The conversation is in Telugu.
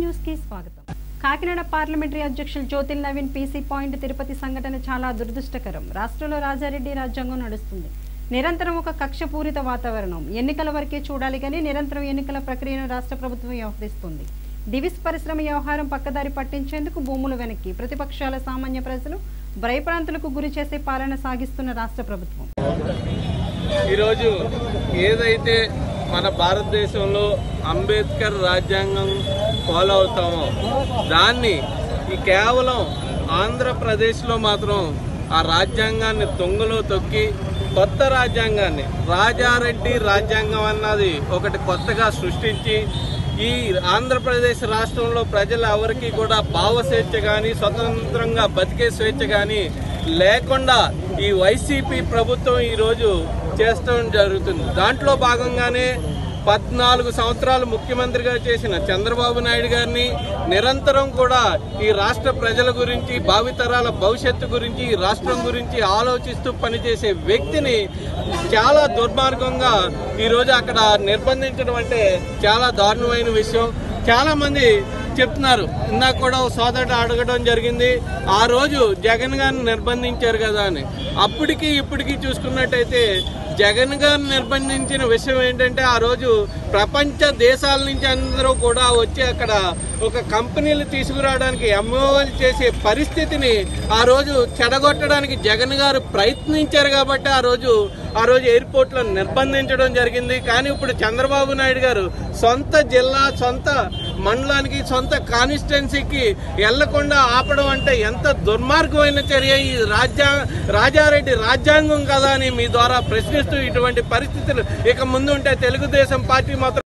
న్యూస్ కి స్వాగతం కాకినాడ పార్లమెంటరీ అధ్యక్షులు జ్యోతిల్ నవీన్ పీసీ పాయింట్ తిరుపతి సంఘటన చాలా దురదృష్టకరం రాష్ట్రంలో రాజారెడ్డి రాజ్యాంగం నడుస్తుంది నిరంతరం ఒక కక్షపూరిత వాతావరణం ఎన్నికల వరకే చూడాలి కానీ నిరంతరం ఎన్నికల ప్రక్రియను రాష్ట్ర ప్రభుత్వం వ్యవహరిస్తుంది దివిస్ పరిశ్రమ వ్యవహారం పక్కదారి పట్టించేందుకు భూములు వెనక్కి ప్రతిపక్షాల సామాన్య ప్రజలు భయప్రాంతులకు గురి చేసే పాలన సాగిస్తున్న రాష్ట్ర ప్రభుత్వం ఈరోజు ఏదైతే మన భారతదేశంలో అంబేద్కర్ రాజ్యాంగం ఫాలో అవుతామో దాన్ని ఈ కేవలం ఆంధ్రప్రదేశ్లో మాత్రం ఆ రాజ్యాంగాన్ని తొంగలో తొక్కి కొత్త రాజ్యాంగాన్ని రాజారెడ్డి రాజ్యాంగం అన్నది ఒకటి కొత్తగా సృష్టించి ఈ ఆంధ్రప్రదేశ్ రాష్ట్రంలో ప్రజలు ఎవరికి కూడా భావ స్వేచ్ఛ కానీ స్వతంత్రంగా బతికే స్వేచ్ఛ కానీ లేకుండా ఈ వైసీపీ ప్రభుత్వం ఈరోజు చేస్తడం జరుగుతుంది దాంట్లో భాగంగానే పద్నాలుగు సంవత్సరాలు ముఖ్యమంత్రిగా చేసిన చంద్రబాబు నాయుడు గారిని నిరంతరం కూడా ఈ రాష్ట్ర ప్రజల గురించి భావితరాల భవిష్యత్తు గురించి ఈ రాష్ట్రం గురించి ఆలోచిస్తూ పనిచేసే వ్యక్తిని చాలా దుర్మార్గంగా ఈరోజు అక్కడ నిర్బంధించడం అంటే చాలా దారుణమైన విషయం చాలా మంది చెప్తున్నారు ఇందాక కూడా ఓ సోదరుడు అడగడం జరిగింది ఆ రోజు జగన్ గారిని నిర్బంధించారు కదా అని అప్పటికి ఇప్పటికి చూసుకున్నట్టయితే జగన్ గారిని నిర్బంధించిన విషయం ఏంటంటే ఆ రోజు ప్రపంచ దేశాల నుంచి అందరూ కూడా వచ్చి అక్కడ ఒక కంపెనీలు తీసుకురావడానికి ఎంఓఎల్ చేసే పరిస్థితిని ఆ రోజు చెడగొట్టడానికి జగన్ గారు ప్రయత్నించారు కాబట్టి ఆ రోజు ఆ రోజు ఎయిర్పోర్ట్లో నిర్బంధించడం జరిగింది కానీ ఇప్పుడు చంద్రబాబు నాయుడు గారు సొంత జిల్లా సొంత మండలానికి సొంత కాన్స్టిట్యున్సీకి వెళ్లకుండా ఆపడం అంటే ఎంత దుర్మార్గమైన చర్య ఈ రాజ్యా రాజారెడ్డి రాజ్యాంగం కదా అని మీ ద్వారా ప్రశ్నిస్తూ ఇటువంటి పరిస్థితులు ఇక ముందు ఉంటే తెలుగుదేశం పార్టీ మాత్రం